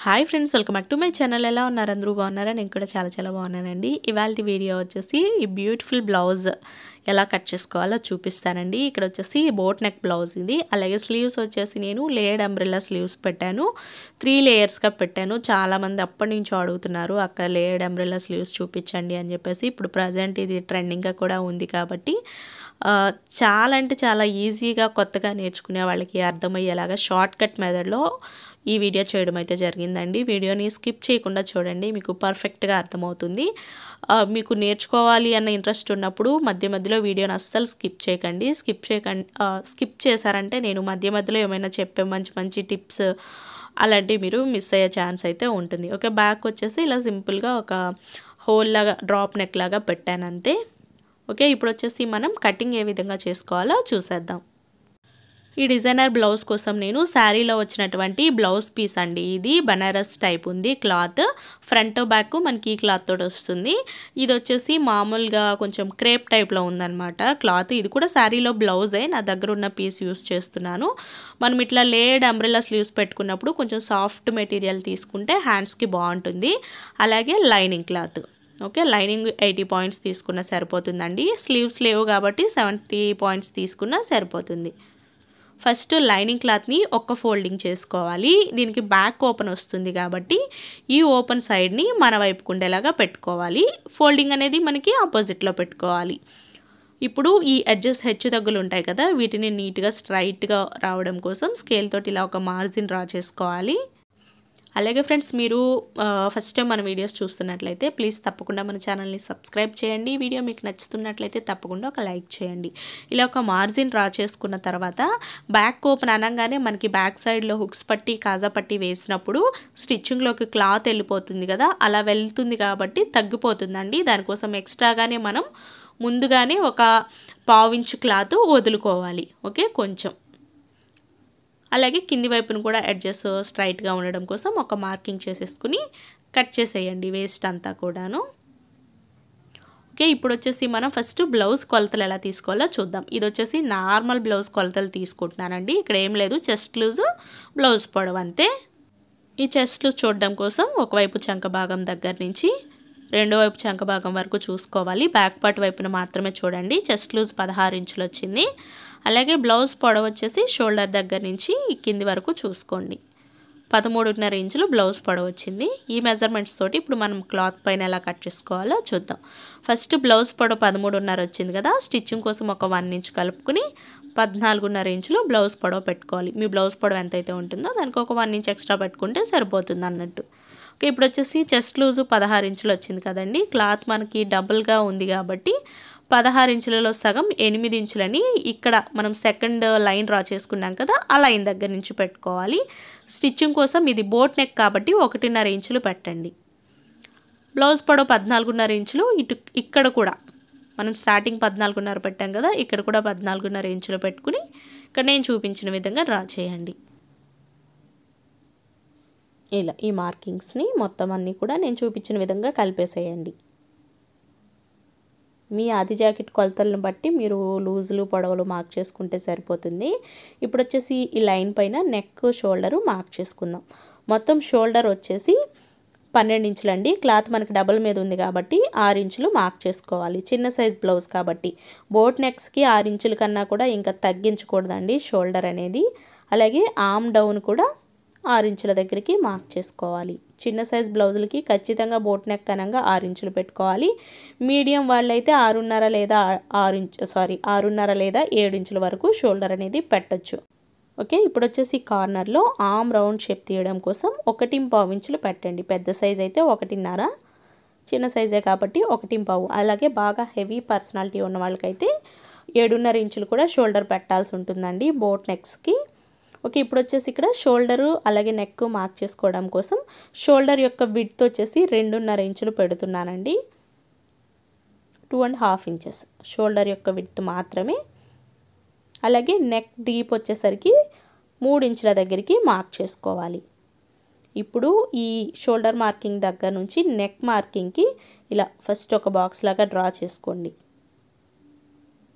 hi friends welcome back to my channel ఎలా ఉన్నారు అందరూ బాగున్నారా నేను కూడా చాలా చాలా బాగున్నానండి ఇవాళ వీడియో వచ్చేసి ఈ బ్యూటిఫుల్ బ్లౌజ్ ఎలా కట్ చేసుకోవాలో చూపిస్తానండి ఇక్కడ వచ్చేసి బోట్ నెక్ బ్లౌజ్ ఇది అలాగే స్లీవ్స్ వచ్చేసి నేను లేయర్డ్ అంబ్రెల్లా స్లీవ్స్ పెట్టాను త్రీ లేయర్స్గా పెట్టాను చాలామంది అప్పటి నుంచి అడుగుతున్నారు అక్క లేయర్డ్ అంబ్రెల్లా స్లీవ్స్ చూపించండి అని చెప్పేసి ఇప్పుడు ప్రజెంట్ ఇది ట్రెండింగ్గా కూడా ఉంది కాబట్టి ఆ, చాలా అంటే చాలా ఈజీగా కొత్తగా నేర్చుకునే వాళ్ళకి అర్థమయ్యేలాగా షార్ట్ కట్ మెథడ్లో ఈ వీడియో చేయడం అయితే జరిగిందండి వీడియోని స్కిప్ చేయకుండా చూడండి మీకు పర్ఫెక్ట్గా అర్థమవుతుంది ఆ, మీకు నేర్చుకోవాలి అన్న ఇంట్రెస్ట్ ఉన్నప్పుడు మధ్య మధ్యలో వీడియోని అస్సలు స్కిప్ చేయకండి స్కిప్ చేయకండి స్కిప్ చేశారంటే నేను మధ్య మధ్యలో ఏమైనా చెప్పే మంచి మంచి టిప్స్ అలాంటివి మీరు మిస్ అయ్యే ఛాన్స్ అయితే ఉంటుంది ఓకే బ్యాక్ వచ్చేసి ఇలా సింపుల్గా ఒక హోల్ లాగా డ్రాప్ నెక్ లాగా పెట్టాను అంతే ఓకే ఇప్పుడు వచ్చేసి మనం కటింగ్ ఏ విధంగా చేసుకోవాలో చూసేద్దాం ఈ డిజైనర్ బ్లౌజ్ కోసం నేను శారీలో వచ్చినటువంటి బ్లౌజ్ పీస్ అండి ఇది బనారస్ టైప్ ఉంది క్లాత్ ఫ్రంట్ బ్యాక్ మనకి ఈ క్లాత్ తోటి వస్తుంది ఇది వచ్చేసి మామూలుగా కొంచెం క్రేప్ టైప్లో ఉందన్నమాట క్లాత్ ఇది కూడా శారీలో బ్లౌజే నా దగ్గర ఉన్న పీస్ యూస్ చేస్తున్నాను మనం ఇట్లా లేడ్ అంబ్రెల్లా స్లీవ్స్ పెట్టుకున్నప్పుడు కొంచెం సాఫ్ట్ మెటీరియల్ తీసుకుంటే హ్యాండ్స్కి బాగుంటుంది అలాగే lining cloth okay lining eighty points తీసుకున్న సరిపోతుందండి స్లీవ్స్ లేవు కాబట్టి సెవెంటీ పాయింట్స్ తీసుకున్నా సరిపోతుంది ఫస్ట్ లైనింగ్ క్లాత్ని ఒక్క ఫోల్డింగ్ చేసుకోవాలి దీనికి బ్యాక్ ఓపెన్ వస్తుంది కాబట్టి ఈ ఓపెన్ సైడ్ని మన వైపుకు ఉండేలాగా పెట్టుకోవాలి ఫోల్డింగ్ అనేది మనకి ఆపోజిట్లో పెట్టుకోవాలి ఇప్పుడు ఈ ఎడ్జెస్ హెచ్చు తగ్గులు ఉంటాయి కదా వీటిని నీట్గా స్ట్రైట్గా రావడం కోసం స్కేల్ తోటి ఇలా ఒక మార్జిన్ డ్రా చేసుకోవాలి అలాగే ఫ్రెండ్స్ మీరు ఫస్ట్ టైం మన వీడియోస్ చూస్తున్నట్లయితే ప్లీజ్ తప్పకుండా మన ఛానల్ని సబ్స్క్రైబ్ చేయండి వీడియో మీకు నచ్చుతున్నట్లయితే తప్పకుండా ఒక లైక్ చేయండి ఇలా ఒక మార్జిన్ డ్రా చేసుకున్న తర్వాత బ్యాక్ ఓపెన్ అనగానే మనకి బ్యాక్ సైడ్లో హుక్స్ పట్టి కాజా పట్టి వేసినప్పుడు స్టిచ్చింగ్లోకి క్లాత్ వెళ్ళిపోతుంది కదా అలా వెళ్తుంది కాబట్టి తగ్గిపోతుందండి దానికోసం ఎక్స్ట్రాగానే మనం ముందుగానే ఒక పావించు క్లాత్ వదులుకోవాలి ఓకే కొంచెం అలాగే కింది వైపును కూడా అడ్జస్ స్ట్రైట్గా ఉండడం కోసం ఒక మార్కింగ్ చేసేసుకుని కట్ చేసేయండి వేస్ట్ అంతా కూడాను ఓకే ఇప్పుడు వచ్చేసి మనం ఫస్ట్ బ్లౌజ్ కొలతలు ఎలా తీసుకోవాలో చూద్దాం ఇది వచ్చేసి నార్మల్ బ్లౌజ్ కొలతలు తీసుకుంటున్నానండి ఇక్కడ ఏం లేదు చెస్ట్ లూజ్ బ్లౌజ్ పొడవు అంతే ఈ చెస్ట్ లూజ్ చూడడం కోసం ఒకవైపు చంక భాగం దగ్గర నుంచి రెండో వైపు చంక భాగం వరకు చూసుకోవాలి బ్యాక్ పార్ట్ వైపున మాత్రమే చూడండి చెస్ట్ లూజ్ పదహారు ఇంచులు వచ్చింది అలాగే బ్లౌజ్ పొడవు వచ్చేసి షోల్డర్ దగ్గర నుంచి ఈ కింది వరకు చూసుకోండి పదమూడున్నర ఇంచులు బ్లౌజ్ పొడవు వచ్చింది ఈ మెజర్మెంట్స్ తోటి ఇప్పుడు మనం క్లాత్ పైన ఎలా కట్ చేసుకోవాలో చూద్దాం ఫస్ట్ బ్లౌజ్ పొడవు పదమూడున్నర వచ్చింది కదా స్టిచ్చింగ్ కోసం ఒక వన్ ఇంచ్ కలుపుకుని పద్నాలుగున్నర ఇంచులు బ్లౌజ్ పొడవు పెట్టుకోవాలి మీ బ్లౌజ్ పొడవు ఎంతైతే ఉంటుందో దానికి ఒక వన్ ఇంచ్ ఎక్స్ట్రా పెట్టుకుంటే సరిపోతుంది అన్నట్టు ఓకే ఇప్పుడు వచ్చేసి చెస్ట్ లూజు పదహారు ఇంచులు వచ్చింది కదండి క్లాత్ మనకి డబుల్గా ఉంది కాబట్టి పదహారు ఇంచులలో సగం ఎనిమిది ఇంచులని ఇక్కడ మనం సెకండ్ లైన్ డ్రా చేసుకున్నాం కదా ఆ లైన్ దగ్గర నుంచి పెట్టుకోవాలి స్టిచ్చింగ్ కోసం ఇది బోట్ నెక్ కాబట్టి ఒకటిన్నర ఇంచులు పెట్టండి బ్లౌజ్ పొడవు పద్నాలుగున్నర ఇంచులు ఇటు ఇక్కడ కూడా మనం స్టార్టింగ్ పద్నాలుగున్నర పెట్టాం కదా ఇక్కడ కూడా పద్నాలుగున్నర ఇంచులు పెట్టుకుని ఇక్కడ నేను చూపించిన విధంగా డ్రా చేయండి ఇలా ఈ మార్కింగ్స్ని మొత్తం అన్నీ కూడా నేను చూపించిన విధంగా కలిపేసేయండి మీ ఆది జాకెట్ కొలతలను బట్టి మీరు లూజులు పొడవులు మార్క్ చేసుకుంటే సరిపోతుంది ఇప్పుడు వచ్చేసి ఈ లైన్ పైన నెక్ షోల్డరు మార్క్ చేసుకుందాం మొత్తం షోల్డర్ వచ్చేసి పన్నెండు ఇంచులండి క్లాత్ మనకి డబుల్ మీద ఉంది కాబట్టి ఆరు ఇంచులు మార్క్ చేసుకోవాలి చిన్న సైజ్ బ్లౌజ్ కాబట్టి బోట్ నెక్స్కి ఆరు ఇంచుల కన్నా కూడా ఇంకా తగ్గించకూడదండి షోల్డర్ అనేది అలాగే ఆమ్ డౌన్ కూడా ఆరు ఇంచుల దగ్గరికి మార్క్ చేసుకోవాలి చిన్న సైజ్ బ్లౌజులకి ఖచ్చితంగా బోట్ నెక్ కనంగా ఆరు ఇంచులు పెట్టుకోవాలి మీడియం వాళ్ళైతే ఆరున్నర లేదా ఆరు ఇంచు సారీ ఆరున్నర లేదా ఏడు ఇంచుల వరకు షోల్డర్ అనేది పెట్టచ్చు ఓకే ఇప్పుడు వచ్చేసి కార్నర్లో ఆమ్ రౌండ్ షేప్ తీయడం కోసం ఒకటి పావు ఇంచులు పెట్టండి పెద్ద సైజ్ అయితే ఒకటిన్నర చిన్న సైజే కాబట్టి ఒకటి పావు అలాగే బాగా హెవీ పర్సనాలిటీ ఉన్న వాళ్ళకైతే ఏడున్నర ఇంచులు కూడా షోల్డర్ పెట్టాల్సి ఉంటుందండి బోట్ నెక్స్కి ఓకే ఇప్పుడు వచ్చేసి ఇక్కడ షోల్డరు అలాగే నెక్ మార్క్ చేసుకోవడం కోసం షోల్డర్ యొక్క విడ్త్ వచ్చేసి రెండున్నర ఇంచులు పెడుతున్నానండి two and half inches shoulder యొక్క విడ్త్ మాత్రమే అలాగే నెక్ డీప్ వచ్చేసరికి మూడు ఇంచుల దగ్గరికి మార్క్ చేసుకోవాలి ఇప్పుడు ఈ షోల్డర్ మార్కింగ్ దగ్గర నుంచి నెక్ మార్కింగ్కి ఇలా ఫస్ట్ ఒక బాక్స్ లాగా డ్రా చేసుకోండి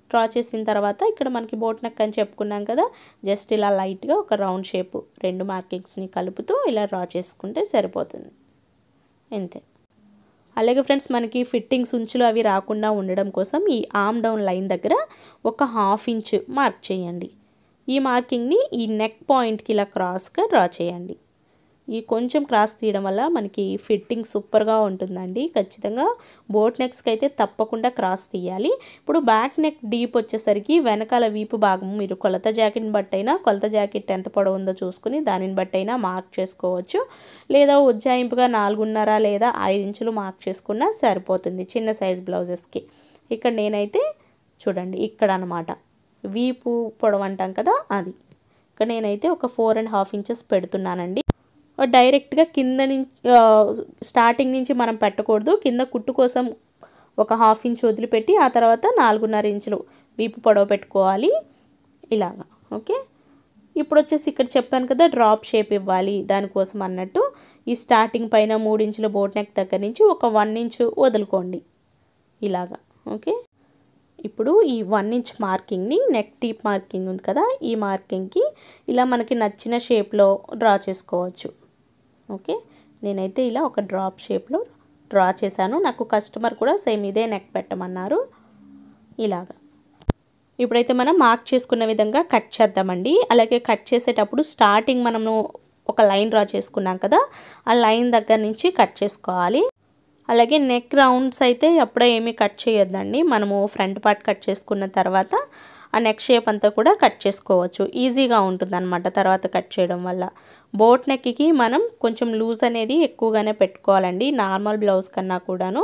డ్రా చేసిన తర్వాత ఇక్కడ మనకి బోట్ నెక్ అని చెప్పుకున్నాం కదా జస్ట్ ఇలా లైట్గా ఒక రౌండ్ షేప్ రెండు మార్కింగ్స్ని కలుపుతూ ఇలా డ్రా చేసుకుంటే సరిపోతుంది అంతే అలాగే ఫ్రెండ్స్ మనకి ఫిట్టింగ్స్ ఉంచులు అవి రాకుండా ఉండడం కోసం ఈ ఆమ్ డౌన్ లైన్ దగ్గర ఒక హాఫ్ ఇంచ్ మార్క్ చేయండి ఈ మార్కింగ్ని ఈ నెక్ పాయింట్కి ఇలా క్రాస్గా డ్రా చేయండి ఈ కొంచెం క్రాస్ తీయడం వల్ల మనకి ఫిట్టింగ్ సూపర్గా ఉంటుందండి ఖచ్చితంగా బోట్ నెక్స్కి అయితే తప్పకుండా క్రాస్ తీయాలి ఇప్పుడు బ్యాక్ నెక్ డీప్ వచ్చేసరికి వెనకాల వీపు భాగం మీరు కొలత జాకెట్ని బట్టి అయినా కొలత జాకెట్ ఎంత పొడవు ఉందో చూసుకుని దానిని బట్టి అయినా మార్క్ చేసుకోవచ్చు లేదా ఉజ్జాయింపుగా నాలుగున్నర లేదా ఐదు ఇంచులు మార్క్ చేసుకున్నా సరిపోతుంది చిన్న సైజ్ బ్లౌజెస్కి ఇక్కడ నేనైతే చూడండి ఇక్కడ అనమాట వీపు పొడవు అంటాం కదా అది ఇక్కడ నేనైతే ఒక ఫోర్ అండ్ హాఫ్ ఇంచెస్ పెడుతున్నానండి డైరెక్ట్గా కింద నుంచి స్టార్టింగ్ నుంచి మనం పెట్టకూడదు కింద కుట్టు కోసం ఒక హాఫ్ ఇంచ్ వదిలిపెట్టి ఆ తర్వాత నాలుగున్నర ఇంచులు వీపు పొడవు పెట్టుకోవాలి ఇలాగా ఓకే ఇప్పుడు వచ్చేసి ఇక్కడ చెప్పాను కదా డ్రాప్ షేప్ ఇవ్వాలి దానికోసం అన్నట్టు ఈ స్టార్టింగ్ పైన మూడు ఇంచుల బోట్ నెక్ దగ్గర నుంచి ఒక వన్ ఇంచు వదులుకోండి ఇలాగా ఓకే ఇప్పుడు ఈ వన్ ఇంచ్ మార్కింగ్ని నెక్ టీప్ మార్కింగ్ ఉంది కదా ఈ మార్కింగ్కి ఇలా మనకి నచ్చిన షేప్లో డ్రా చేసుకోవచ్చు ఓకే నేనైతే ఇలా ఒక డ్రాప్ షేప్లో డ్రా చేశాను నాకు కస్టమర్ కూడా సేమ్ ఇదే నెక్ పెట్టమన్నారు ఇలాగా ఇప్పుడైతే మనం మార్క్ చేసుకున్న విధంగా కట్ చేద్దామండి అలాగే కట్ చేసేటప్పుడు స్టార్టింగ్ మనము ఒక లైన్ డ్రా చేసుకున్నాం కదా ఆ లైన్ దగ్గర నుంచి కట్ చేసుకోవాలి అలాగే నెక్ రౌండ్స్ అయితే అప్పుడే ఏమీ కట్ చేయొద్దండి మనము ఫ్రంట్ పార్ట్ కట్ చేసుకున్న తర్వాత ఆ నెక్ షేప్ అంతా కూడా కట్ చేసుకోవచ్చు ఈజీగా ఉంటుందన్నమాట తర్వాత కట్ చేయడం వల్ల బోట్ నెక్కి మనం కొంచెం లూజ్ అనేది ఎక్కువగానే పెట్టుకోవాలండి నార్మల్ బ్లౌజ్ కన్నా కూడాను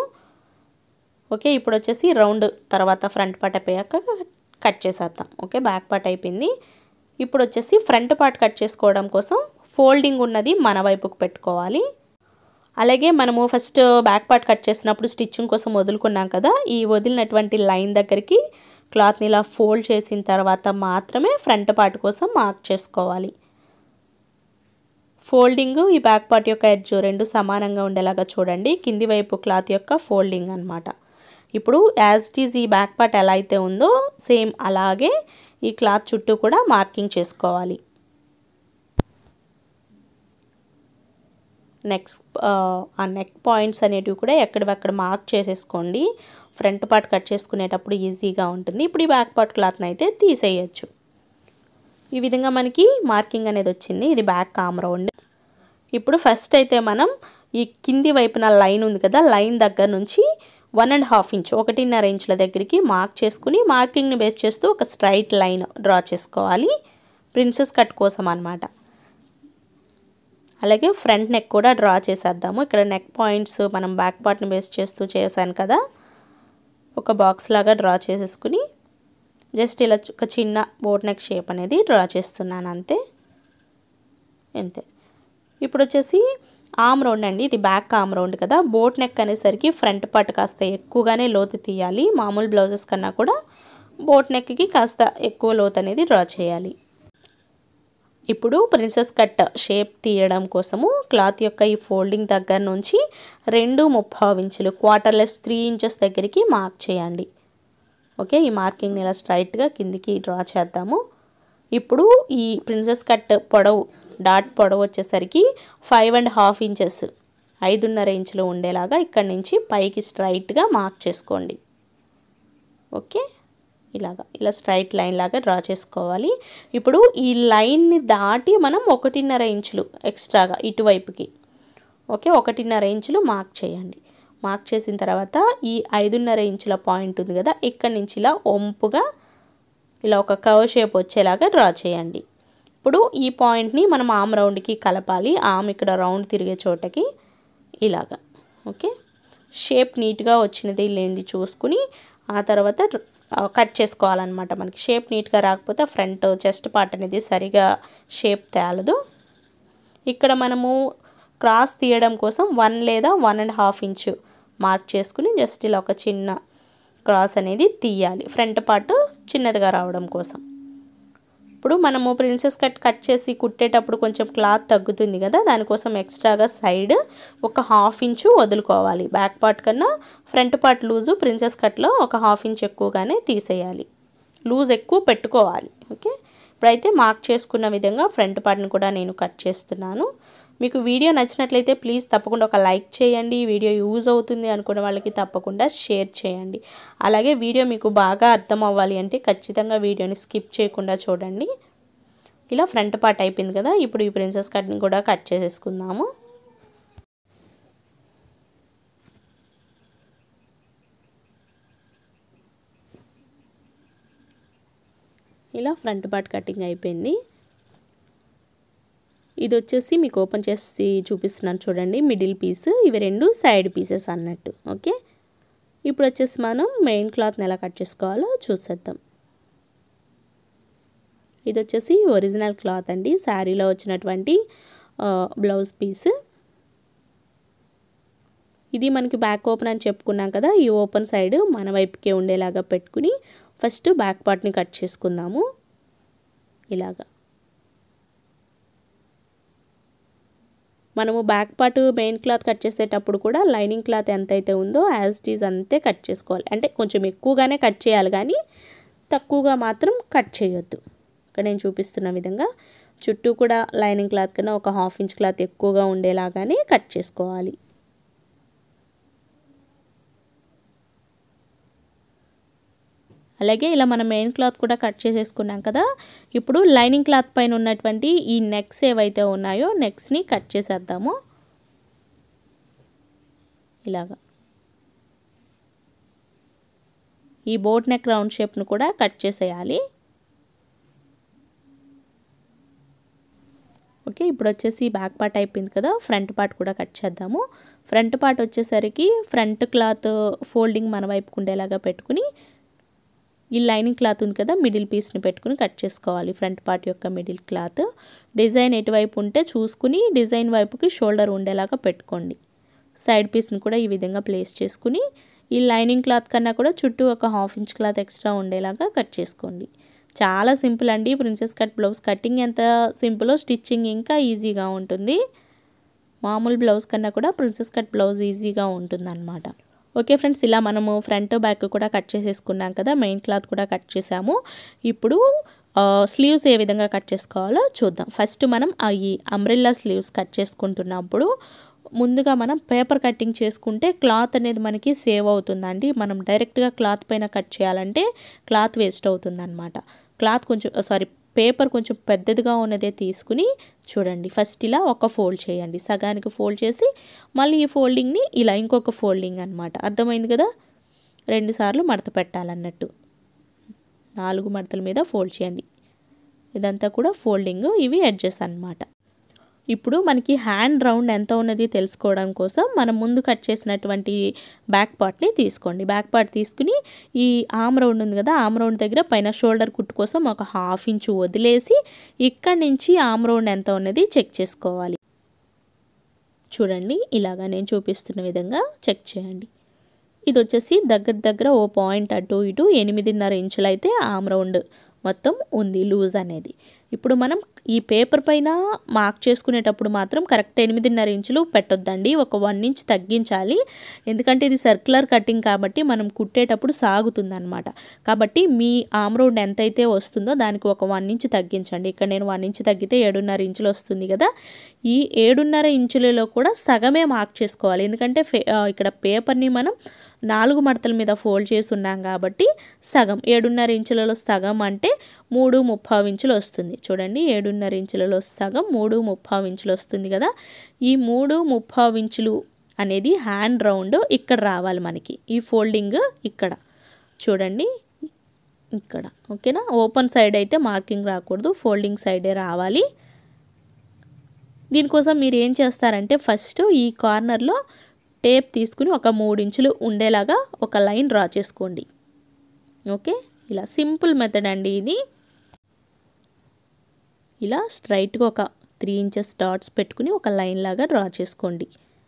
ఓకే ఇప్పుడు వచ్చేసి రౌండ్ తర్వాత ఫ్రంట్ పార్ట్ అయిపోయాక కట్ చేసేద్దాం ఓకే బ్యాక్ పార్ట్ అయిపోయింది ఇప్పుడు వచ్చేసి ఫ్రంట్ పార్ట్ కట్ చేసుకోవడం కోసం ఫోల్డింగ్ ఉన్నది మన వైపుకు పెట్టుకోవాలి అలాగే మనము ఫస్ట్ బ్యాక్ పార్ట్ కట్ చేసినప్పుడు స్టిచ్చింగ్ కోసం వదులుకున్నాం కదా ఈ వదిలినటువంటి లైన్ దగ్గరికి క్లాత్ని ఇలా ఫోల్డ్ చేసిన తర్వాత మాత్రమే ఫ్రంట్ పార్ట్ కోసం మార్క్ చేసుకోవాలి ఫోల్డింగ్ ఈ బ్యాక్ పార్ట్ యొక్క ఎడ్జ్ రెండు సమానంగా ఉండేలాగా చూడండి కింది వైపు క్లాత్ యొక్క ఫోల్డింగ్ అనమాట ఇప్పుడు యాజ్ ఇట్ ఈజ్ ఈ బ్యాక్ పార్ట్ ఎలా అయితే ఉందో సేమ్ అలాగే ఈ క్లాత్ చుట్టూ కూడా మార్కింగ్ చేసుకోవాలి నెక్స్ట్ ఆ నెక్ పాయింట్స్ అనేటివి కూడా ఎక్కడివక్కడ మార్క్ చేసేసుకోండి ఫ్రంట్ పార్ట్ కట్ చేసుకునేటప్పుడు ఈజీగా ఉంటుంది ఇప్పుడు ఈ బ్యాక్ పార్ట్ క్లాత్ని అయితే తీసేయచ్చు ఈ విధంగా మనకి మార్కింగ్ అనేది వచ్చింది ఇది బ్యాక్ కామ్ రౌండ్ ఇప్పుడు ఫస్ట్ అయితే మనం ఈ కింది వైపున లైన్ ఉంది కదా లైన్ దగ్గర నుంచి వన్ అండ్ హాఫ్ ఇంచ్ ఒకటిన్నర ఇంచుల దగ్గరికి మార్క్ చేసుకుని మార్కింగ్ని బేస్ చేస్తూ ఒక స్ట్రైట్ లైన్ డ్రా చేసుకోవాలి ప్రిన్సెస్ కట్ కోసం అనమాట అలాగే ఫ్రంట్ నెక్ కూడా డ్రా చేసేద్దాము ఇక్కడ నెక్ పాయింట్స్ మనం బ్యాక్ పార్ట్ని బేస్ చేస్తూ చేశాను కదా ఒక బాక్స్ లాగా డ్రా చేసేసుకుని జస్ట్ ఇలా ఒక చిన్న బోట్ నెక్ షేప్ అనేది డ్రా చేస్తున్నాను అంతే అంతే ఇప్పుడు వచ్చేసి ఆమ్ రౌండ్ అండి ఇది బ్యాక్ ఆమ్ రౌండ్ కదా బోట్ నెక్ అనేసరికి ఫ్రంట్ పార్ట్ కాస్త ఎక్కువగానే లోతు తీయాలి మామూలు బ్లౌజెస్ కన్నా కూడా బోట్ నెక్కి కాస్త ఎక్కువ లోతు అనేది డ్రా చేయాలి ఇప్పుడు ప్రిన్సెస్ కట్ షేప్ తీయడం కోసము క్లాత్ యొక్క ఈ ఫోల్డింగ్ దగ్గర నుంచి రెండు ముప్పావు ఇంచులు క్వార్టర్లెస్ త్రీ ఇంచెస్ దగ్గరికి మార్క్ చేయండి ఓకే ఈ మార్కింగ్ని ఇలా స్ట్రైట్గా కిందికి డ్రా చేద్దాము ఇప్పుడు ఈ ప్రిన్సెస్ కట్ పొడవు డాట్ పొడవు వచ్చేసరికి ఫైవ్ అండ్ హాఫ్ ఇంచెస్ ఐదున్నర ఇంచులు ఉండేలాగా ఇక్కడి నుంచి పైకి స్ట్రైట్గా మార్క్ చేసుకోండి ఓకే ఇలాగా ఇలా స్ట్రైట్ లైన్ లాగా డ్రా చేసుకోవాలి ఇప్పుడు ఈ లైన్ని దాటి మనం ఒకటిన్నర ఇంచులు ఎక్స్ట్రాగా ఇటువైపుకి ఓకే ఒకటిన్నర ఇంచులు మార్క్ చేయండి మార్క్ చేసిన తర్వాత ఈ ఐదున్నర ఇంచుల పాయింట్ ఉంది కదా ఇక్కడి నుంచి ఇలా ఒంపుగా ఇలా ఒక కవర్ షేప్ వచ్చేలాగా డ్రా చేయండి ఇప్పుడు ఈ పాయింట్ని మనం ఆమ్ రౌండ్కి కలపాలి ఆమ్ ఇక్కడ రౌండ్ తిరిగే చోటకి ఇలాగా ఓకే షేప్ నీట్గా వచ్చినది లేనిది చూసుకుని ఆ తర్వాత కట్ చేసుకోవాలన్నమాట మనకి షేప్ నీట్గా రాకపోతే ఫ్రంట్ చెస్ట్ పార్ట్ అనేది సరిగా షేప్ తేలదు ఇక్కడ మనము క్రాస్ తీయడం కోసం వన్ లేదా one and half inch mark చేసుకుని జస్ట్ ఇలా ఒక చిన్న క్రాస్ అనేది తీయాలి ఫ్రంట్ పార్ట్ చిన్నదిగా రావడం కోసం ఇప్పుడు మనము ప్రిన్సెస్ కట్ కట్ చేసి కుట్టేటప్పుడు కొంచెం క్లాత్ తగ్గుతుంది కదా దానికోసం ఎక్స్ట్రాగా సైడ్ ఒక హాఫ్ ఇంచు వదులుకోవాలి బ్యాక్ పార్ట్ కన్నా ఫ్రంట్ పార్ట్ లూజు ప్రిన్సెస్ కట్లో ఒక హాఫ్ ఇంచ్ ఎక్కువగానే తీసేయాలి లూజ్ ఎక్కువ పెట్టుకోవాలి ఓకే ఇప్పుడైతే మార్క్ చేసుకున్న విధంగా ఫ్రంట్ పార్ట్ని కూడా నేను కట్ చేస్తున్నాను మీకు వీడియో నచ్చినట్లయితే ప్లీజ్ తప్పకుండా ఒక లైక్ చేయండి వీడియో యూజ్ అవుతుంది అనుకున్న వాళ్ళకి తప్పకుండా షేర్ చేయండి అలాగే వీడియో మీకు బాగా అర్థం అవ్వాలి అంటే ఖచ్చితంగా వీడియోని స్కిప్ చేయకుండా చూడండి ఇలా ఫ్రంట్ పార్ట్ అయిపోయింది కదా ఇప్పుడు ఈ ప్రిన్సెస్ కట్ని కూడా కట్ చేసేసుకుందాము ఇలా ఫ్రంట్ పార్ట్ కటింగ్ అయిపోయింది ఇది వచ్చేసి మీకు ఓపెన్ చేసి చూపిస్తున్నాను చూడండి మిడిల్ పీస్ ఇవి రెండు సైడ్ పీసెస్ అన్నట్టు ఓకే ఇప్పుడు వచ్చేసి మనం మెయిన్ క్లాత్ని ఎలా కట్ చేసుకోవాలో చూసేద్దాం ఇది వచ్చేసి ఒరిజినల్ క్లాత్ అండి శారీలో వచ్చినటువంటి బ్లౌజ్ పీస్ ఇది మనకి బ్యాక్ ఓపెన్ అని చెప్పుకున్నాం కదా ఈ ఓపెన్ సైడ్ మన వైపుకే ఉండేలాగా పెట్టుకుని ఫస్ట్ బ్యాక్ పార్ట్ని కట్ చేసుకుందాము ఇలాగా మనము back part main cloth cut చేసేటప్పుడు కూడా లైనింగ్ క్లాత్ ఎంతైతే ఉందో యాజ్ ఇట్ ఈజ్ అంతే కట్ చేసుకోవాలి అంటే కొంచెం ఎక్కువగానే కట్ చేయాలి కానీ తక్కువగా మాత్రం కట్ చేయొద్దు ఇక్కడ నేను చూపిస్తున్న విధంగా చుట్టూ కూడా లైనింగ్ క్లాత్ కన్నా ఒక హాఫ్ ఇంచ్ క్లాత్ ఎక్కువగా ఉండేలాగానే కట్ చేసుకోవాలి అలాగే ఇలా మనం మెయిన్ క్లాత్ కూడా కట్ చేసేసుకున్నాం కదా ఇప్పుడు లైనింగ్ క్లాత్ పైన ఉన్నటువంటి ఈ నెక్స్ ఏవైతే ఉన్నాయో నెక్స్ని కట్ చేసేద్దాము ఇలాగా ఈ బోట్ నెక్ రౌండ్ షేప్ను కూడా కట్ చేసేయాలి ఓకే ఇప్పుడు వచ్చేసి బ్యాక్ పార్ట్ అయిపోయింది కదా ఫ్రంట్ పార్ట్ కూడా కట్ చేద్దాము ఫ్రంట్ పార్ట్ వచ్చేసరికి ఫ్రంట్ క్లాత్ ఫోల్డింగ్ మన వైపుకు ఉండేలాగా పెట్టుకుని ఈ లైనింగ్ క్లాత్ ఉంది కదా మిడిల్ పీస్ని పెట్టుకుని కట్ చేసుకోవాలి ఫ్రంట్ పార్ట్ యొక్క మిడిల్ క్లాత్ డిజైన్ ఎటువైపు ఉంటే చూసుకుని డిజైన్ వైపుకి షోల్డర్ ఉండేలాగా పెట్టుకోండి సైడ్ పీస్ని కూడా ఈ విధంగా ప్లేస్ చేసుకుని ఈ లైనింగ్ క్లాత్ కన్నా కూడా చుట్టూ ఒక హాఫ్ ఇంచ్ క్లాత్ ఎక్స్ట్రా ఉండేలాగా కట్ చేసుకోండి చాలా సింపుల్ అండి ప్రిన్సెస్ కట్ బ్లౌజ్ కటింగ్ ఎంత సింపులో స్టిచ్చింగ్ ఇంకా ఈజీగా ఉంటుంది మామూలు బ్లౌజ్ కన్నా కూడా ప్రిన్సెస్ కట్ బ్లౌజ్ ఈజీగా ఉంటుంది అనమాట ఓకే ఫ్రెండ్స్ ఇలా మనము ఫ్రంట్ బ్యాక్ కూడా కట్ చేసేసుకున్నాం కదా మెయిన్ క్లాత్ కూడా కట్ చేసాము ఇప్పుడు స్లీవ్స్ ఏ విధంగా కట్ చేసుకోవాలో చూద్దాం ఫస్ట్ మనం ఈ అంబ్రెల్లా స్లీవ్స్ కట్ చేసుకుంటున్నప్పుడు ముందుగా మనం పేపర్ కటింగ్ చేసుకుంటే క్లాత్ అనేది మనకి సేవ్ అవుతుందండి మనం డైరెక్ట్గా క్లాత్ పైన కట్ చేయాలంటే క్లాత్ వేస్ట్ అవుతుందన్నమాట క్లాత్ కొంచెం సారీ పేపర్ కొంచెం పెద్దదిగా ఉన్నదే తీసుకుని చూడండి ఫస్ట్ ఇలా ఒక ఫోల్డ్ చేయండి సగానికి ఫోల్డ్ చేసి మళ్ళీ ఈ ఫోల్డింగ్ని ఇలా ఇంకొక ఫోల్డింగ్ అనమాట అర్థమైంది కదా రెండుసార్లు మడత పెట్టాలన్నట్టు నాలుగు మడతల మీద ఫోల్డ్ చేయండి ఇదంతా కూడా ఫోల్డింగ్ ఇవి ఎడ్జెస్ అనమాట ఇప్పుడు మనకి హ్యాండ్ రౌండ్ ఎంత ఉన్నది తెలుసుకోవడం కోసం మనం ముందు కట్ చేసినటువంటి బ్యాక్ పార్ట్ని తీసుకోండి బ్యాక్ పార్ట్ తీసుకుని ఈ ఆమ్ రౌండ్ ఉంది కదా ఆమ్ రౌండ్ దగ్గర పైన షోల్డర్ కుట్టు కోసం ఒక హాఫ్ ఇంచు వదిలేసి ఇక్కడి నుంచి ఆమ్ రౌండ్ ఎంత ఉన్నది చెక్ చేసుకోవాలి చూడండి ఇలాగా నేను చూపిస్తున్న విధంగా చెక్ చేయండి ఇది వచ్చేసి దగ్గర దగ్గర ఓ పాయింట్ అటు ఇటు ఎనిమిదిన్నర ఇంచులు అయితే ఆమ్ రౌండ్ మొత్తం ఉంది లూజ్ అనేది ఇప్పుడు మనం ఈ పేపర్ పైన మార్క్ చేసుకునేటప్పుడు మాత్రం కరెక్ట్ ఎనిమిదిన్నర ఇంచులు పెట్టొద్దండి ఒక వన్ ఇంచ్ తగ్గించాలి ఎందుకంటే ఇది సర్క్యులర్ కటింగ్ కాబట్టి మనం కుట్టేటప్పుడు సాగుతుంది అనమాట కాబట్టి మీ ఆమ్ రౌండ్ ఎంతైతే వస్తుందో దానికి ఒక వన్ ఇంచ్ తగ్గించండి ఇక్కడ నేను వన్ ఇంచ్ తగ్గితే ఏడున్నర ఇంచులు వస్తుంది కదా ఈ ఏడున్నర ఇంచులలో కూడా సగమే మార్క్ చేసుకోవాలి ఎందుకంటే ఇక్కడ పేపర్ని మనం నాలుగు మడతల మీద ఫోల్డ్ చేసి ఉన్నాం కాబట్టి సగం ఏడున్నర ఇంచులలో సగం అంటే మూడు ముప్పావు ఇంచులు వస్తుంది చూడండి ఏడున్నర ఇంచులలో సగం మూడు ముప్పావు ఇంచులు వస్తుంది కదా ఈ మూడు ముప్పావు ఇంచులు అనేది హ్యాండ్ రౌండ్ ఇక్కడ రావాలి మనకి ఈ ఫోల్డింగ్ ఇక్కడ చూడండి ఇక్కడ ఓకేనా ఓపెన్ సైడ్ అయితే మార్కింగ్ రాకూడదు ఫోల్డింగ్ సైడే రావాలి దీనికోసం మీరు ఏం చేస్తారంటే ఫస్ట్ ఈ కార్నర్లో టేప్ తీసుకుని ఒక మూడు ఇంచులు ఉండేలాగా ఒక లైన్ డ్రా చేసుకోండి ఓకే ఇలా సింపుల్ మెథడ్ అండి ఇది ఇలా స్ట్రైట్గా ఒక త్రీ ఇంచెస్ డాట్స్ పెట్టుకుని ఒక లైన్ లాగా డ్రా చేసుకోండి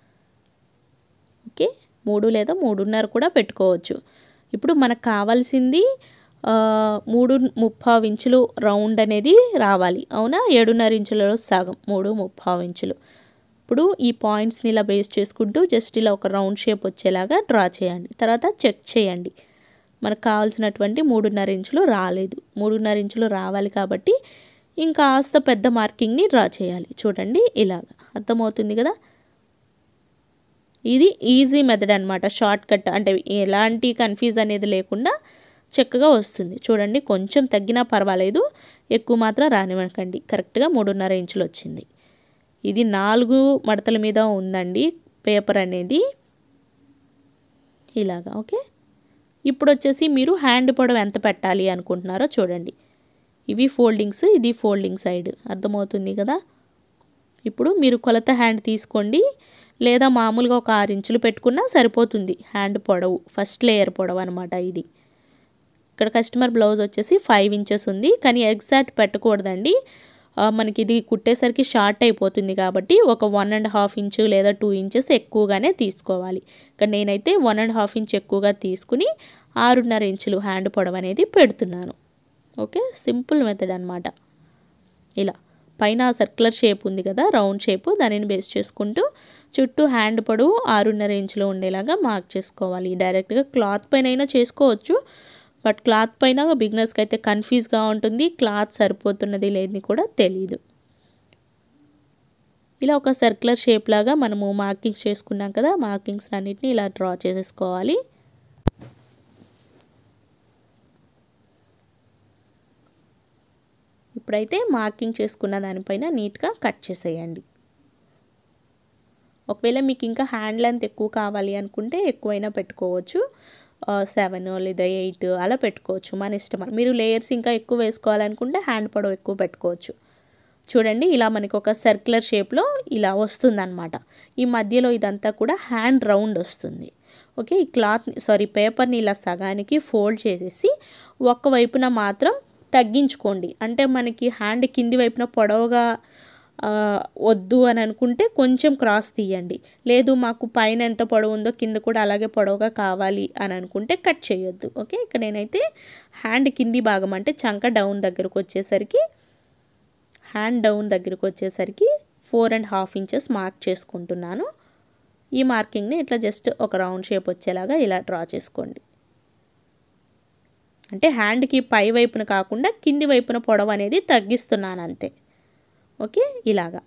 ఓకే మూడు లేదా మూడున్నర కూడా పెట్టుకోవచ్చు ఇప్పుడు మనకు కావాల్సింది మూడు ముప్పావు ఇంచులు రౌండ్ అనేది రావాలి అవునా ఏడున్నర ఇంచులలో సగం మూడు ముప్పావు ఇంచులు ఇప్పుడు ఈ పాయింట్స్ని ఇలా బేస్ చేసుకుంటూ జస్ట్ ఇలా ఒక రౌండ్ షేప్ వచ్చేలాగా డ్రా చేయండి తర్వాత చెక్ చేయండి మనకు కావాల్సినటువంటి మూడున్నర ఇంచులు రాలేదు మూడున్నర ఇంచులు రావాలి కాబట్టి ఇంకా కాస్త పెద్ద మార్కింగ్ని డ్రా చేయాలి చూడండి ఇలాగ అర్థమవుతుంది కదా ఇది ఈజీ మెథడ్ అనమాట షార్ట్ కట్ అంటే ఎలాంటి కన్ఫ్యూజ్ అనేది లేకుండా చక్కగా వస్తుంది చూడండి కొంచెం తగ్గినా పర్వాలేదు ఎక్కువ మాత్రం రానివ్వకండి కరెక్ట్గా మూడున్నర ఇంచులు వచ్చింది ఇది నాలుగు మడతల మీద ఉందండి పేపర్ అనేది ఇలాగా ఓకే ఇప్పుడు వచ్చేసి మీరు హ్యాండ్ పొడవు ఎంత పెట్టాలి అనుకుంటున్నారో చూడండి ఇవి ఫోల్డింగ్స్ ఇది ఫోల్డింగ్ సైడ్ అర్థమవుతుంది కదా ఇప్పుడు మీరు కొలత హ్యాండ్ తీసుకోండి లేదా మామూలుగా ఒక ఆరు ఇంచులు పెట్టుకున్నా సరిపోతుంది హ్యాండ్ పొడవు ఫస్ట్ లేయర్ పొడవు అనమాట ఇది ఇక్కడ కస్టమర్ బ్లౌజ్ వచ్చేసి ఫైవ్ ఇంచెస్ ఉంది కానీ ఎగ్జాక్ట్ పెట్టకూడదండి మనకి ఇది కుట్టేసరికి షార్ట్ అయిపోతుంది కాబట్టి ఒక వన్ అండ్ హాఫ్ ఇంచు లేదా టూ ఇంచెస్ ఎక్కువగానే తీసుకోవాలి ఇక్కడ నేనైతే వన్ అండ్ హాఫ్ ఇంచ్ ఎక్కువగా తీసుకుని ఆరున్నర ఇంచులు హ్యాండ్ పొడవు అనేది పెడుతున్నాను ఓకే సింపుల్ మెథడ్ అనమాట ఇలా పైన సర్క్యులర్ షేప్ ఉంది కదా రౌండ్ షేప్ దానిని బేస్ చేసుకుంటూ చుట్టూ హ్యాండ్ పొడవు ఆరున్నర ఇంచులు ఉండేలాగా మార్క్ చేసుకోవాలి డైరెక్ట్గా క్లాత్ పైన అయినా చేసుకోవచ్చు బట్ క్లాత్ పైన బిగినర్స్కి అయితే కన్ఫ్యూజ్గా ఉంటుంది క్లాత్ సరిపోతున్నది లేదని కూడా తెలియదు ఇలా ఒక సర్క్యులర్ షేప్ లాగా మనము మార్కింగ్స్ చేసుకున్నాం కదా మార్కింగ్స్ అన్నిటిని ఇలా డ్రా చేసేసుకోవాలి ఇప్పుడైతే మార్కింగ్ చేసుకున్న దానిపైన నీట్గా కట్ చేసేయండి ఒకవేళ మీకు ఇంకా హ్యాండ్ లెంత్ ఎక్కువ కావాలి అనుకుంటే ఎక్కువైనా పెట్టుకోవచ్చు సెవెన్ లేదా ఎయిట్ అలా పెట్టుకోవచ్చు మన ఇష్టం మీరు లేయర్స్ ఇంకా ఎక్కువ వేసుకోవాలనుకుంటే హ్యాండ్ పొడవు ఎక్కువ పెట్టుకోవచ్చు చూడండి ఇలా మనకి ఒక సర్క్యులర్ షేప్లో ఇలా వస్తుందన్నమాట ఈ మధ్యలో ఇదంతా కూడా హ్యాండ్ రౌండ్ వస్తుంది ఓకే ఈ క్లాత్ సారీ పేపర్ని ఇలా సగానికి ఫోల్డ్ చేసేసి ఒక్క వైపున మాత్రం తగ్గించుకోండి అంటే మనకి హ్యాండ్ కింది వైపున పొడవుగా వద్దు అని అనుకుంటే కొంచెం క్రాస్ తీయండి లేదు మాకు పైన ఎంత పొడవు ఉందో కింద కూడా అలాగే పొడవుగా కావాలి అని అనుకుంటే కట్ చేయొద్దు ఓకే ఇక్కడ నేనైతే హ్యాండ్ కింది భాగం అంటే చంక డౌన్ దగ్గరకు వచ్చేసరికి హ్యాండ్ డౌన్ దగ్గరకు వచ్చేసరికి four and half inches mark చేసుకుంటున్నాను ఈ మార్కింగ్ని ఇట్లా జస్ట్ ఒక రౌండ్ షేప్ వచ్చేలాగా ఇలా డ్రా చేసుకోండి అంటే హ్యాండ్కి పై వైపున కాకుండా కింది వైపున పొడవు అనేది తగ్గిస్తున్నాను అంతే ఓకే ఇలాగా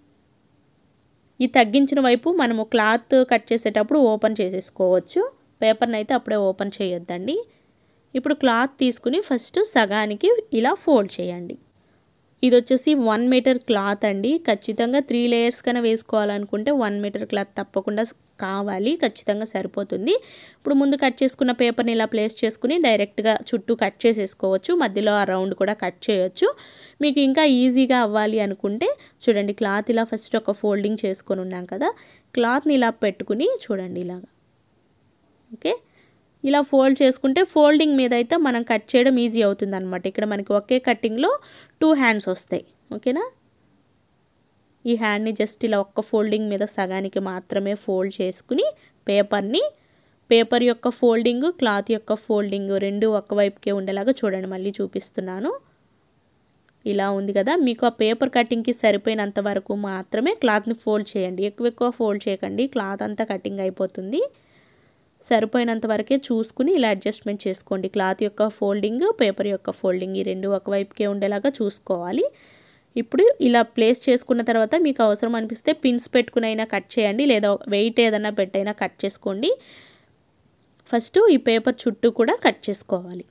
ఈ తగ్గించిన వైపు మనము క్లాత్ కట్ చేసేటప్పుడు ఓపెన్ చేసేసుకోవచ్చు పేపర్ని అయితే అప్పుడే ఓపెన్ చేయొద్దండి ఇప్పుడు క్లాత్ తీసుకుని ఫస్ట్ సగానికి ఇలా ఫోల్డ్ చేయండి ఇది వచ్చేసి వన్ మీటర్ క్లాత్ అండి ఖచ్చితంగా త్రీ లేయర్స్ కన్నా వేసుకోవాలనుకుంటే వన్ మీటర్ క్లాత్ తప్పకుండా కావాలి ఖచ్చితంగా సరిపోతుంది ఇప్పుడు ముందు కట్ చేసుకున్న పేపర్ని ఇలా ప్లేస్ చేసుకుని డైరెక్ట్గా చుట్టూ కట్ చేసేసుకోవచ్చు మధ్యలో ఆ రౌండ్ కూడా కట్ చేయొచ్చు మీకు ఇంకా ఈజీగా అవ్వాలి అనుకుంటే చూడండి క్లాత్ ఇలా ఫస్ట్ ఒక ఫోల్డింగ్ చేసుకొని ఉన్నాం కదా క్లాత్ని ఇలా పెట్టుకుని చూడండి ఇలాగా ఓకే ఇలా ఫోల్డ్ చేసుకుంటే ఫోల్డింగ్ మీద అయితే మనం కట్ చేయడం ఈజీ అవుతుంది అనమాట ఇక్కడ మనకి ఒకే కట్టింగ్లో టూ హ్యాండ్స్ వస్తాయి ఓకేనా ఈ హ్యాండ్ని జస్ట్ ఇలా ఒక్క ఫోల్డింగ్ మీద సగానికి మాత్రమే ఫోల్డ్ చేసుకుని పేపర్ని పేపర్ యొక్క ఫోల్డింగ్ క్లాత్ యొక్క ఫోల్డింగ్ రెండు ఒక్కవైపుకే ఉండేలాగా చూడండి మళ్ళీ చూపిస్తున్నాను ఇలా ఉంది కదా మీకు ఆ పేపర్ కటింగ్కి సరిపోయినంత వరకు మాత్రమే క్లాత్ని ఫోల్డ్ చేయండి ఎక్కువ ఎక్కువ ఫోల్డ్ చేయకండి క్లాత్ అంతా కటింగ్ అయిపోతుంది సరిపోయినంత వరకే చూసుకుని ఇలా అడ్జస్ట్మెంట్ చేసుకోండి క్లాత్ యొక్క ఫోల్డింగ్ పేపర్ యొక్క ఫోల్డింగ్ ఈ రెండు ఒకవైపుకే ఉండేలాగా చూసుకోవాలి ఇప్పుడు ఇలా ప్లేస్ చేసుకున్న తర్వాత మీకు అవసరం అనిపిస్తే పిన్స్ పెట్టుకుని అయినా కట్ చేయండి లేదా వెయిట్ ఏదైనా పెట్టైనా కట్ చేసుకోండి ఫస్ట్ ఈ పేపర్ చుట్టూ కూడా కట్ చేసుకోవాలి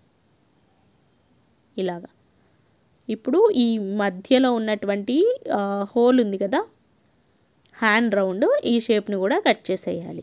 ఇలాగా ఇప్పుడు ఈ మధ్యలో ఉన్నటువంటి హోల్ ఉంది కదా హ్యాండ్ రౌండ్ ఈ షేప్ని కూడా కట్ చేసేయాలి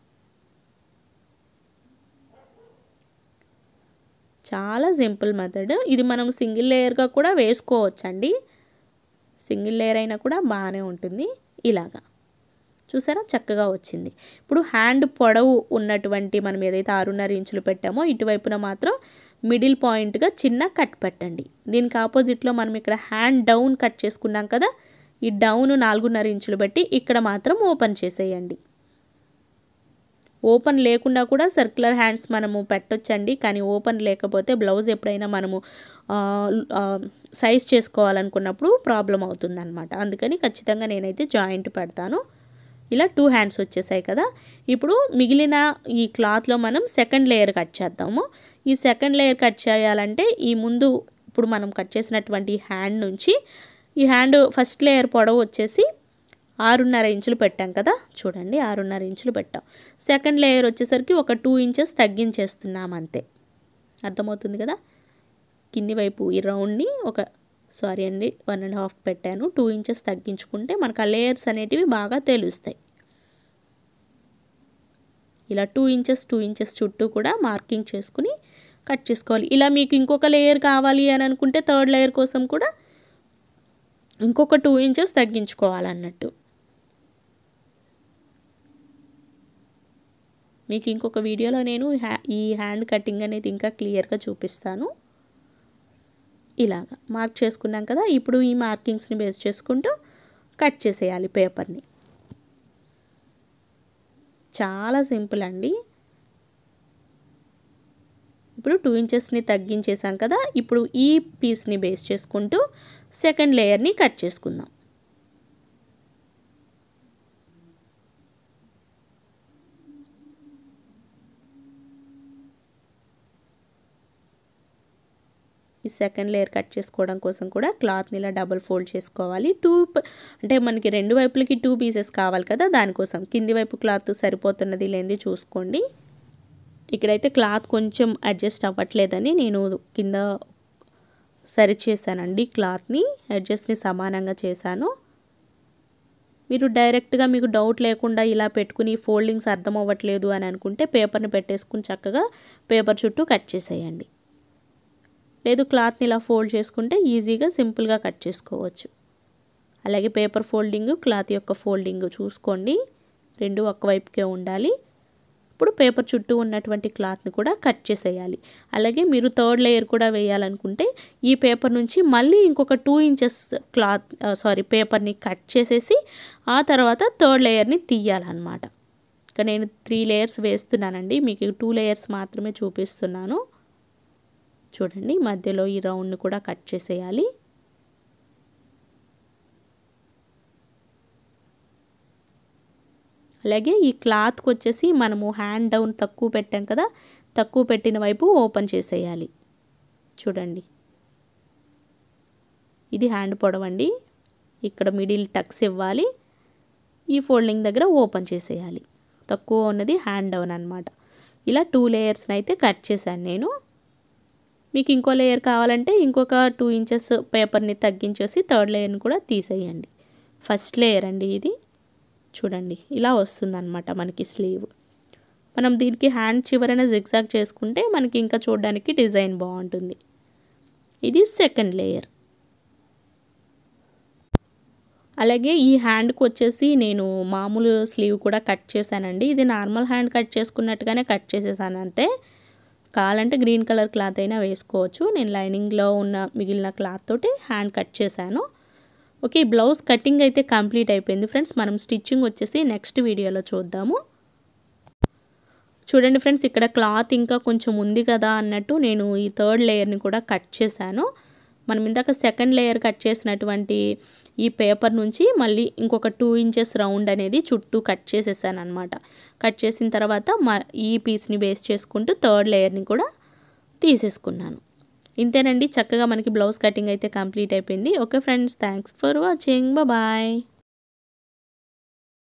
చాలా సింపుల్ మెథడ్ ఇది మనం సింగిల్ లేయర్గా కూడా వేసుకోవచ్చండి సింగిల్ లేయర్ అయినా కూడా బాగానే ఉంటుంది ఇలాగా చూసారా చక్కగా వచ్చింది ఇప్పుడు హ్యాండ్ పొడవు ఉన్నటువంటి మనం ఏదైతే ఆరున్నర ఇంచులు పెట్టామో ఇటువైపున మాత్రం మిడిల్ పాయింట్గా చిన్న కట్ పెట్టండి దీనికి ఆపోజిట్లో మనం ఇక్కడ హ్యాండ్ డౌన్ కట్ చేసుకున్నాం కదా ఈ డౌన్ నాలుగున్నర ఇంచులు పెట్టి ఇక్కడ మాత్రం ఓపెన్ చేసేయండి ఓపెన్ లేకుండా కూడా సర్క్యులర్ హ్యాండ్స్ మనము పెట్టొచ్చండి కానీ ఓపెన్ లేకపోతే బ్లౌజ్ ఎప్పుడైనా మనము సైజ్ చేసుకోవాలనుకున్నప్పుడు ప్రాబ్లం అవుతుందన్నమాట అందుకని ఖచ్చితంగా నేనైతే జాయింట్ పెడతాను ఇలా టూ హ్యాండ్స్ వచ్చేసాయి కదా ఇప్పుడు మిగిలిన ఈ క్లాత్లో మనం సెకండ్ లేయర్ కట్ చేద్దాము ఈ సెకండ్ లేయర్ కట్ చేయాలంటే ఈ ముందు ఇప్పుడు మనం కట్ చేసినటువంటి హ్యాండ్ నుంచి ఈ హ్యాండ్ ఫస్ట్ లేయర్ పొడవు వచ్చేసి ఆరున్నర ఇంచులు పెట్టాం కదా చూడండి ఆరున్నర ఇంచులు పెట్టాం సెకండ్ లేయర్ వచ్చేసరికి ఒక టూ ఇంచెస్ తగ్గించేస్తున్నాం అంతే అర్థమవుతుంది కదా కింది వైపు ఈ రౌండ్ని ఒక సారీ అండి వన్ అండ్ హాఫ్ పెట్టాను టూ ఇంచెస్ తగ్గించుకుంటే మనకు ఆ లేయర్స్ అనేటివి బాగా తెలుస్తాయి ఇలా టూ ఇంచెస్ టూ ఇంచెస్ చుట్టూ కూడా మార్కింగ్ చేసుకుని కట్ చేసుకోవాలి ఇలా మీకు ఇంకొక లేయర్ కావాలి అని అనుకుంటే థర్డ్ లేయర్ కోసం కూడా ఇంకొక టూ ఇంచెస్ తగ్గించుకోవాలన్నట్టు మీకు ఇంకొక వీడియోలో నేను హ్యా ఈ హ్యాండ్ కటింగ్ అనేది ఇంకా క్లియర్గా చూపిస్తాను ఇలాగా మార్క్ చేసుకున్నాం కదా ఇప్పుడు ఈ మార్కింగ్స్ని బేస్ చేసుకుంటూ కట్ చేసేయాలి పేపర్ని చాలా సింపుల్ అండి ఇప్పుడు టూ ఇంచెస్ని తగ్గించేసాం కదా ఇప్పుడు ఈ పీస్ని బేస్ చేసుకుంటూ సెకండ్ లేయర్ని కట్ చేసుకుందాం ఈ సెకండ్ లేయర్ కట్ చేసుకోవడం కోసం కూడా క్లాత్ని ఇలా డబుల్ ఫోల్డ్ చేసుకోవాలి టూ అంటే మనకి రెండు వైపులకి టూ పీసెస్ కావాలి కదా దానికోసం కింది వైపు క్లాత్ సరిపోతున్నది లేనిది చూసుకోండి ఇక్కడైతే క్లాత్ కొంచెం అడ్జస్ట్ అవ్వట్లేదని నేను కింద సరి చేశానండి క్లాత్ని అడ్జస్ట్ని సమానంగా చేశాను మీరు డైరెక్ట్గా మీకు డౌట్ లేకుండా ఇలా పెట్టుకుని ఫోల్డింగ్స్ అర్థం అవ్వట్లేదు అని అనుకుంటే పేపర్ని పెట్టేసుకుని చక్కగా పేపర్ చుట్టూ కట్ చేసేయండి లేదు క్లాత్ని ఇలా ఫోల్డ్ చేసుకుంటే ఈజీగా సింపుల్గా కట్ చేసుకోవచ్చు అలాగే పేపర్ ఫోల్డింగ్ క్లాత్ యొక్క ఫోల్డింగ్ చూసుకోండి రెండు ఒక్కవైపుకే ఉండాలి ఇప్పుడు పేపర్ చుట్టూ ఉన్నటువంటి క్లాత్ని కూడా కట్ చేసేయాలి అలాగే మీరు థర్డ్ లేయర్ కూడా వేయాలనుకుంటే ఈ పేపర్ నుంచి మళ్ళీ ఇంకొక టూ ఇంచెస్ క్లాత్ సారీ పేపర్ని కట్ చేసేసి ఆ తర్వాత థర్డ్ లేయర్ని తీయాలన్నమాట ఇక నేను త్రీ లేయర్స్ వేస్తున్నానండి మీకు టూ లేయర్స్ మాత్రమే చూపిస్తున్నాను చూడండి మధ్యలో ఈ రౌండ్ని కూడా కట్ చేసేయాలి అలాగే ఈ క్లాత్కి వచ్చేసి మనము హ్యాండ్ డౌన్ తక్కువ పెట్టాం కదా తక్కువ పెట్టిన వైపు ఓపెన్ చేసేయాలి చూడండి ఇది హ్యాండ్ పొడవండి ఇక్కడ మిడిల్ టక్స్ ఇవ్వాలి ఈ ఫోల్డింగ్ దగ్గర ఓపెన్ చేసేయాలి తక్కువ ఉన్నది హ్యాండ్ డౌన్ అనమాట ఇలా టూ లేయర్స్ని అయితే కట్ చేశాను నేను మీకు ఇంకో లేయర్ కావాలంటే ఇంకొక టూ ఇంచెస్ పేపర్ని తగ్గించేసి థర్డ్ లేయర్ని కూడా తీసేయండి ఫస్ట్ లేయర్ అండి ఇది చూడండి ఇలా వస్తుందన్నమాట మనకి స్లీవ్ మనం దీనికి హ్యాండ్ చివరన జిగ్జాగ్ చేసుకుంటే మనకి ఇంకా చూడడానికి డిజైన్ బాగుంటుంది ఇది సెకండ్ లేయర్ అలాగే ఈ హ్యాండ్కి వచ్చేసి నేను మామూలు స్లీవ్ కూడా కట్ చేశానండి ఇది నార్మల్ హ్యాండ్ కట్ చేసుకున్నట్టుగానే కట్ చేసేసాను అంతే కావాలంటే గ్రీన్ కలర్ క్లాత్ అయినా వేసుకోవచ్చు నేను లైనింగ్లో ఉన్న మిగిలిన క్లాత్ తోటి హ్యాండ్ కట్ చేశాను ఓకే బ్లౌజ్ కటింగ్ అయితే కంప్లీట్ అయిపోయింది ఫ్రెండ్స్ మనం స్టిచ్చింగ్ వచ్చేసి నెక్స్ట్ వీడియోలో చూద్దాము చూడండి ఫ్రెండ్స్ ఇక్కడ క్లాత్ ఇంకా కొంచెం ఉంది కదా అన్నట్టు నేను ఈ థర్డ్ లేయర్ని కూడా కట్ చేశాను మనం ఇందాక సెకండ్ లేయర్ కట్ చేసినటువంటి ఈ పేపర్ నుంచి మళ్ళీ ఇంకొక టూ ఇంచెస్ రౌండ్ అనేది చుట్టూ కట్ చేసేసాను అనమాట కట్ చేసిన తర్వాత మ ఈ పీస్ని బేస్ చేసుకుంటూ థర్డ్ లేయర్ని కూడా తీసేసుకున్నాను ఇంతేనండి చక్కగా మనకి బ్లౌజ్ కటింగ్ అయితే కంప్లీట్ అయిపోయింది okay friends thanks for watching bye